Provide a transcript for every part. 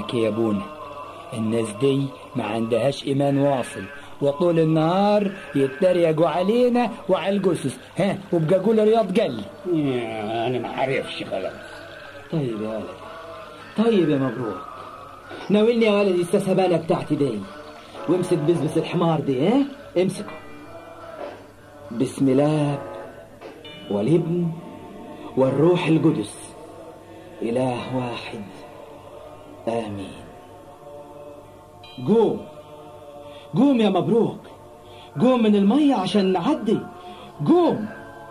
لك يا ابونا الناس دي ما عندهاش ايمان واصل وطول النهار يتريقوا علينا وعلى الجثث ها وبقى اقول رياض قال انا ما عارفش خلاص طيب يا ولدي طيب يا مبروك ناولني يا ولدي السسبانة بتاعتي دي وامسك بزبس الحمار دي ها امسك بسم الله والابن والروح القدس إله واحد آمين قوم قوم يا مبروك قوم من المية عشان نعدي قوم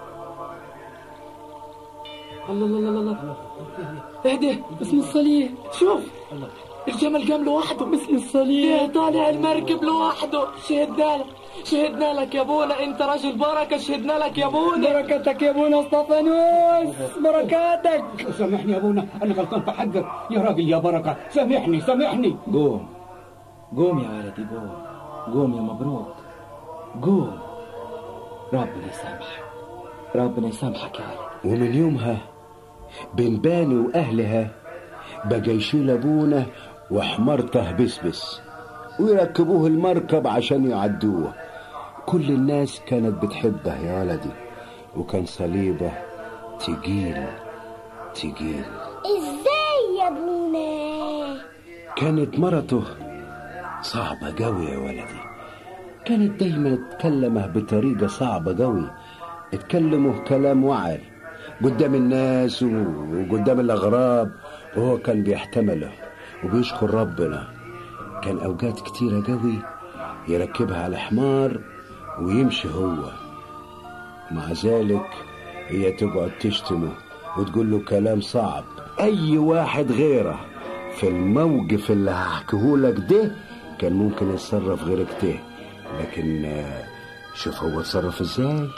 الله الله الله الله اهدى باسم الصليب شوف الجمل قام لوحده باسم الصليب طالع المركب لوحده شهدنا لك شهدنا لك يا ابونا انت راجل بركه شهدنا لك يا ابونا بركتك يا ابونا اسطفانوس بركاتك سامحني يا ابونا انا غلطان في حقك يا راجل يا بركه سامحني سامحني قوم قوم يا ولدي قوم قوم يا مبروك قوم ربنا يسامحك ربنا يسامحك يا ولدي ومن يومها بنباني وأهلها بقى يشيل أبونا وحمارته بسبس ويركبوه المركب عشان يعدوه كل الناس كانت بتحبه يا ولدي وكان صليبه تقيل تقيل ازاي يا ابونا كانت مرته صعبة قوي يا ولدي كانت دايما تكلمه بطريقة صعبة قوي تكلمه كلام وعر قدام الناس وقدام الأغراب وهو كان بيحتمله وبيشكر ربنا كان أوقات كتيرة قوي يركبها على حمار ويمشي هو مع ذلك هي تقعد تشتمه وتقول له كلام صعب أي واحد غيره في الموقف اللي هحكيهولك ده كان ممكن يتصرف غير كده لكن آه، شوف هو اتصرف ازاي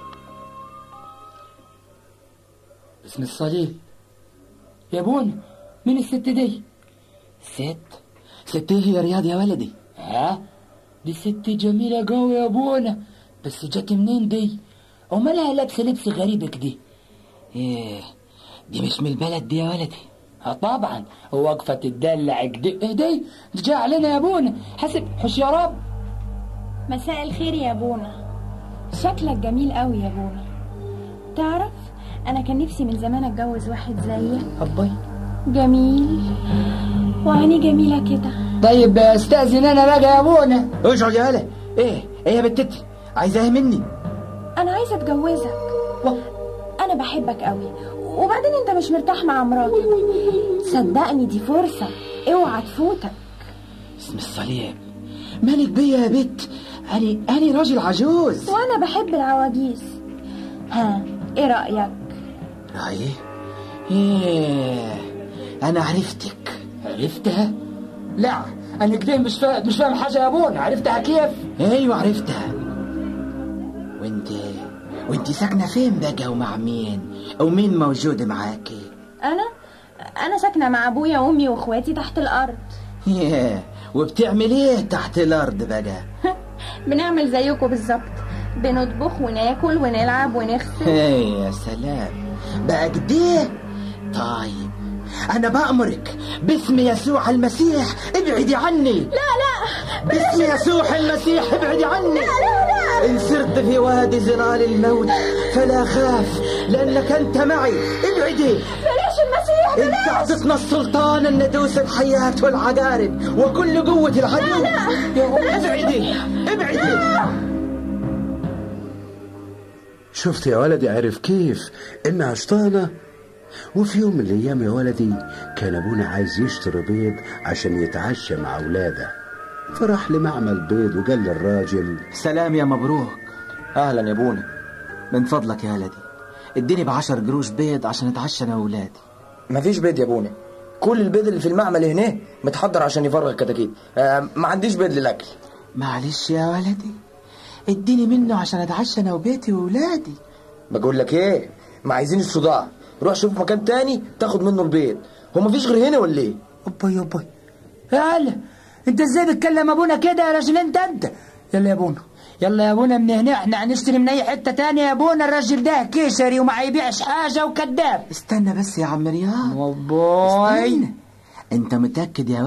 باسم الصليب يا ابونا مين الست دي ست ست ايه يا رياض يا ولدي ها دي ست جميلة قوي يا ابونا بس جت منين دي ومالها لابسة لبس غريب كده ايه دي مش من البلد دي يا ولدي ها طبعا وقفة تدلع كده ايه دي دي جاي علينا يا ابونا حسب حش يا رب مساء الخير يا بونا شكلك جميل قوي يا بونا تعرف انا كان نفسي من زمان اتجوز واحد زيك أبي جميل وعيني جميلة كده طيب استأذن أنا بقى يا ابونا اقعد يا هلا ايه ايه يا بنتتي عايزاها مني انا عايزة اتجوزك انا بحبك قوي وبعدين انت مش مرتاح مع مراتك صدقني دي فرصة اوعى تفوتك اسم الصليب مالك بيا يا بت أنا أنا راجل عجوز وانا بحب العواجيز ها ايه رأيك أي إيه أنا عرفتك عرفتها لا أنا كده مش فاهم مش فاهم حاجة يا ابونا عرفتها كيف أيوة عرفتها وأنت وأنت ساكنة فين بقى ومع مين ومين موجود معاكي انا انا ساكنة مع ابويا وامي واخواتي تحت الارض إيه وبتعمل إيه تحت الأرض بقى بنعمل زيكم بالظبط بنطبخ وناكل ونلعب ونغسل إيه يا سلام بقى كده طيب أنا بأمرك باسم يسوع المسيح ابعدي عني لا لا باسم يسوع المسيح ابعدي عني لا لا إن سرت في وادي ظلال الموت فلا خاف لأنك أنت معي ابعدي بلاش المسيح انت اعطتنا السلطان ان ندوس الحياة والعقارب وكل قوة العدو ابعدي ابعدي شفت يا ولدي عرف كيف انها شطانة وفي يوم من الايام يا ولدي كان ابونا عايز يشتري بيض عشان يتعشى مع اولاده فراح لمعمل بيض وقال للراجل سلام يا مبروك اهلا يا ابونا من فضلك يا ولدي اديني بعشر قروش بيض عشان اتعشى انا واولادي مفيش بيض يا ابونا كل البيض اللي في المعمل هنا متحضر عشان يفرغ الكتاكيت آه ما عنديش بيض للاكل معلش يا ولدي اديني منه عشان اتعشى انا وبيتي واولادي بقول لك ايه ما عايزين الصداع روح شوف مكان تاني تاخد منه البيض هو مفيش غير هنا ولا ايه أبي أبي يلا أنت إزاي بتكلم أبونا كده يا راجل أنت أنت يلا يا أبونا يلا يا أبونا من هنا إحنا هنشتري من أي حتة تانية يا أبونا الراجل ده كشري وما يبيعش حاجة وكذاب استنى بس يا عم رياض أبوي استنى. انت متأكد يا